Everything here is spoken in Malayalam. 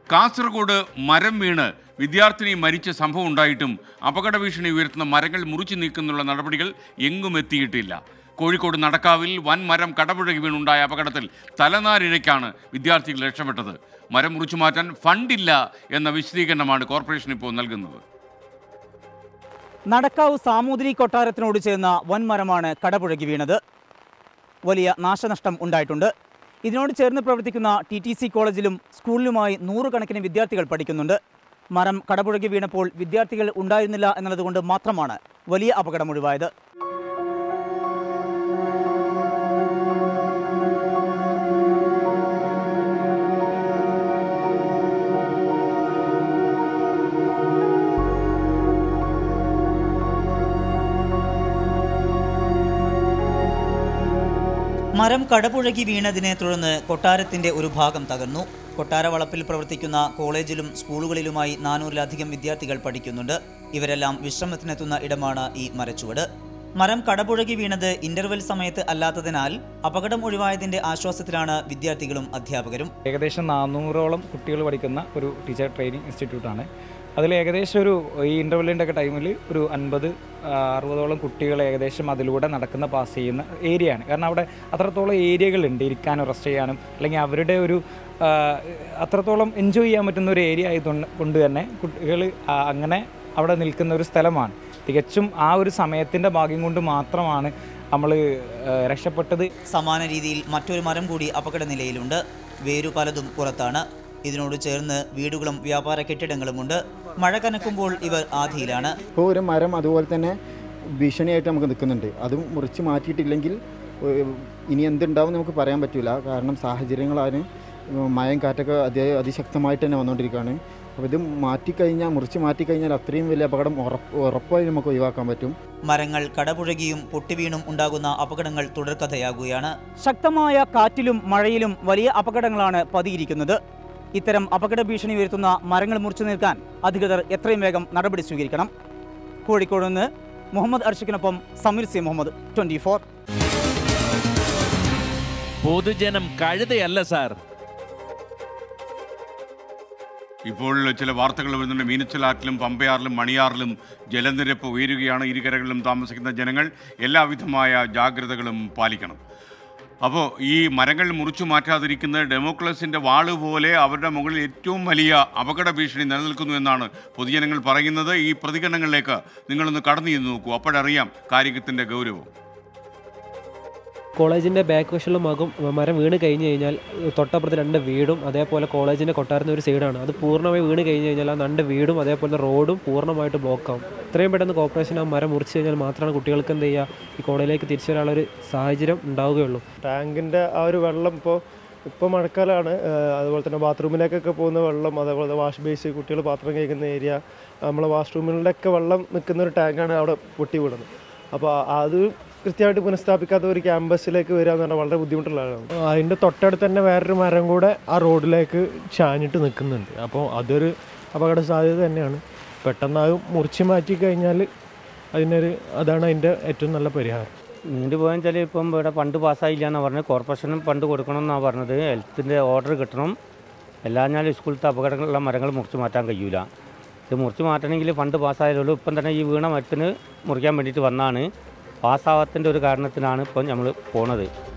കാസർഗോഡ് മരം വീണ് വിദ്യാർത്ഥിനി മരിച്ച സംഭവം ഉണ്ടായിട്ടും അപകട ഭീഷണി ഉയർത്തുന്ന മരങ്ങൾ മുറിച്ചു നീക്കുന്നുള്ള നടപടികൾ എങ്ങും എത്തിയിട്ടില്ല കോഴിക്കോട് നടക്കാവിൽ വൻ മരം കടപുഴകി വീണുണ്ടായ അപകടത്തിൽ തലനാരിഴയ്ക്കാണ് വിദ്യാർത്ഥികൾ രക്ഷപ്പെട്ടത് മരം മുറിച്ചു മാറ്റാൻ ഫണ്ടില്ല എന്ന വിശദീകരണമാണ് കോർപ്പറേഷൻ ഇപ്പോൾ നൽകുന്നത് നടക്കാവ് സാമൂതിരി കൊട്ടാരത്തിനോട് ചേർന്ന വൻമരമാണ് കടപുഴകി വീണത് വലിയ നാശനഷ്ടം ഉണ്ടായിട്ടുണ്ട് ഇതിനോട് ചേർന്ന് പ്രവർത്തിക്കുന്ന ടി ടി സി കോളേജിലും സ്കൂളിലുമായി നൂറുകണക്കിന് വിദ്യാർത്ഥികൾ പഠിക്കുന്നുണ്ട് മരം കടപുഴകി വീണപ്പോൾ വിദ്യാർത്ഥികൾ ഉണ്ടായിരുന്നില്ല എന്നതുകൊണ്ട് മാത്രമാണ് വലിയ അപകടം ഒഴിവായത് മരം കടപുഴകി വീണതിനെ തുടർന്ന് കൊട്ടാരത്തിന്റെ ഒരു ഭാഗം തകർന്നു കൊട്ടാര വളപ്പിൽ പ്രവർത്തിക്കുന്ന കോളേജിലും സ്കൂളുകളിലുമായി നാനൂറിലധികം വിദ്യാർത്ഥികൾ പഠിക്കുന്നുണ്ട് ഇവരെല്ലാം വിശ്രമത്തിനെത്തുന്ന ഇടമാണ് ഈ മരച്ചുവട് മരം കടപുഴകി വീണത് ഇന്റർവെൽ സമയത്ത് അല്ലാത്തതിനാൽ അപകടം ഒഴിവായതിന്റെ ആശ്വാസത്തിലാണ് വിദ്യാർത്ഥികളും അധ്യാപകരും ഏകദേശം നാനൂറോളം കുട്ടികൾ പഠിക്കുന്ന ഒരു ടീച്ചർ ട്രെയിനിങ് ഇൻസ്റ്റിറ്റ്യൂട്ടാണ് അതിൽ ഏകദേശം ഒരു ഈ ഇൻ്റർവെല്ലിൻ്റെ ഒക്കെ ടൈമിൽ ഒരു അൻപത് അറുപതോളം കുട്ടികൾ ഏകദേശം അതിലൂടെ നടക്കുന്ന പാസ് ചെയ്യുന്ന ഏരിയയാണ് കാരണം അവിടെ അത്രത്തോളം ഏരിയകളുണ്ട് ഇരിക്കാനും റെസ്റ്റ് ചെയ്യാനും അല്ലെങ്കിൽ അവരുടെ ഒരു ആ, അത്രത്തോളം എൻജോയ് ചെയ്യാൻ പറ്റുന്ന ഒരു ഏരിയ ആയതുകൊണ്ട് കൊണ്ട് തന്നെ കുട്ടികൾ അങ്ങനെ അവിടെ നിൽക്കുന്ന ഒരു സ്ഥലമാണ് തികച്ചും ആ ഒരു സമയത്തിൻ്റെ ഭാഗ്യം കൊണ്ട് മാത്രമാണ് നമ്മൾ രക്ഷപ്പെട്ടത് സമാന രീതിയിൽ മറ്റൊരു മരം കൂടി അപകട നിലയിലുണ്ട് വേരു പലതും പുറത്താണ് ഇതിനോട് ചേർന്ന് വീടുകളും വ്യാപാര കെട്ടിടങ്ങളുമുണ്ട് മഴ കനക്കുമ്പോൾ ഇവർ ആധിയിലാണ് ഇപ്പോൾ ഒരു മരം അതുപോലെ തന്നെ ഭീഷണിയായിട്ട് നമുക്ക് നിൽക്കുന്നുണ്ട് അതും മുറിച്ച് മാറ്റിയിട്ടില്ലെങ്കിൽ ഏഹ്, ഇനി എന്തുണ്ടാവും എന്ന് നമുക്ക് പറയാൻ പറ്റില്ല കാരണം സാഹചര്യങ്ങളാണ് മയം കാറ്റൊക്കെ അതി അതിശക്തമായിട്ട് തന്നെ വന്നുകൊണ്ടിരിക്കുകയാണ് അപ്പോൾ ഇത് മാറ്റിക്കഴിഞ്ഞാൽ മുറിച്ച് മാറ്റിക്കഴിഞ്ഞാൽ അത്രയും വലിയ അപകടം ഉറപ്പ് ഉറപ്പായി നമുക്ക് ഒഴിവാക്കാൻ പറ്റും മരങ്ങൾ കടപുഴകിയും പൊട്ടിവീണും ഉണ്ടാകുന്ന അപകടങ്ങൾ തുടർക്കഥയാകുകയാണ് ശക്തമായ കാറ്റിലും മഴയിലും വലിയ അപകടങ്ങളാണ് പതിയിരിക്കുന്നത് ഇത്തരം അപകട ഭീഷണി ഉയർത്തുന്ന മരങ്ങൾ മുറിച്ചു നീക്കാൻ അധികൃതർ എത്രയും വേഗം നടപടി സ്വീകരിക്കണം കോഴിക്കോട് നിന്ന് മുഹമ്മദ് അർഷിക്കിനൊപ്പം Sameer C Muhammad twenty four പൊതുജനം കഴുതയല്ല സാർ ഇപ്പോൾ ചില വാർത്തകൾ വരുന്നുണ്ട് മീനച്ചിലാറ്റിലും പമ്പയാറിലും മണിയാറിലും ജലനിരപ്പ് ഉയരുകയാണ് ഇരുകരകളിലും താമസിക്കുന്ന ജനങ്ങൾ എല്ലാവിധമായ ജാഗ്രതകളും പാലിക്കണം അപ്പോൾ ഈ മരങ്ങൾ മുറിച്ചു മാറ്റാതിരിക്കുന്നത് ഡെമോക്രസിൻ്റെ വാള് പോലെ അവരുടെ മുകളിൽ ഏറ്റവും വലിയ അപകട ഭീഷണി നിലനിൽക്കുന്നു എന്നാണ് പൊതുജനങ്ങൾ പറയുന്നത് ഈ പ്രതികരണങ്ങളിലേക്ക് നിങ്ങളൊന്ന് കടന്നു ചെന്ന് നോക്കൂ അപ്പോഴറിയാം കാര്യത്തിൻ്റെ ഗൗരവം കോളേജിൻ്റെ ബാക്ക് വശമുള്ള മകം മരം വീണ് കഴിഞ്ഞ് കഴിഞ്ഞാൽ തൊട്ടപ്പുറത്ത് രണ്ട് വീടും അതേപോലെ കോളേജിൻ്റെ കൊട്ടാരത്തിന് ഒരു സൈഡാണ് അത് പൂർണ്ണമായി വീണ് കഴിഞ്ഞ് കഴിഞ്ഞാൽ ആ രണ്ട് വീടും അതേപോലെ റോഡും പൂർണ്ണമായിട്ട് ബ്ലോക്കാവും എത്രയും പെട്ടെന്ന് കോർപ്പറേഷൻ ആ മരം മുറിച്ച് കഴിഞ്ഞാൽ മാത്രമാണ് കുട്ടികൾക്ക് എന്ത് ചെയ്യുക ഈ കോളേജിലേക്ക് തിരിച്ചു വരാനുള്ള ഒരു സാഹചര്യം ഉണ്ടാവുകയുള്ളൂ ടാങ്കിൻ്റെ ആ ഒരു വെള്ളം ഇപ്പോൾ ഇപ്പോൾ മഴക്കാലമാണ് ഏഹ് അതുപോലെ തന്നെ ബാത്റൂമിലേക്കൊക്കെ പോകുന്ന വെള്ളം അതേപോലെ വാഷ് ബേസ് കുട്ടികൾ പാത്രം കഴിക്കുന്ന ഏരിയ നമ്മളെ വാഷ്റൂമുകളിലൊക്കെ വെള്ളം നിൽക്കുന്ന ഒരു ടാങ്കാണ് അവിടെ പൊട്ടി വീണത് അപ്പോൾ അത് കൃത്യമായിട്ട് പുനഃസ്ഥാപിക്കാത്ത ഒരു ക്യാമ്പസിലേക്ക് വരിക എന്ന് പറഞ്ഞാൽ വളരെ ബുദ്ധിമുട്ടുള്ളതാണ് അതിൻ്റെ തൊട്ടടുത്ത് തന്നെ വേറൊരു മരം കൂടെ ആ റോഡിലേക്ക് ചാഞ്ഞിട്ട് നിൽക്കുന്നുണ്ട് അപ്പോൾ അതൊരു അപകട സാധ്യത തന്നെയാണ് പെട്ടെന്ന് അത് മുറിച്ച് മാറ്റി കഴിഞ്ഞാൽ അതിനൊരു അതാണ് അതിൻ്റെ ഏറ്റവും നല്ല പരിഹാരം നീണ്ടു പോയാൽ വെച്ചാൽ ഇപ്പം ഇവിടെ ഫണ്ട് പാസ്സായില്ല എന്നാണ് പറഞ്ഞത് കോർപ്പറേഷനും ഫണ്ട് കൊടുക്കണം എന്നാണ് പറഞ്ഞത് ഹെൽത്തിൻ്റെ ഓർഡർ കിട്ടണം എല്ലാഞ്ഞാൽ സ്കൂളിലത്തെ അപകടങ്ങളുള്ള മരങ്ങൾ മുറിച്ച് മാറ്റാൻ കഴിയൂല ഇത് മുറിച്ച് മാറ്റണമെങ്കിൽ ഫണ്ട് പാസ്സായാലുള്ളൂ ഇപ്പം തന്നെ ഈ വീണ മരത്തിന് മുറിക്കാൻ വേണ്ടിയിട്ട് വന്നാണ് പാസ്സാവാത്തതിൻ്റെ ഒരു കാരണത്തിനാണ് ഇപ്പം നമ്മൾ പോണത്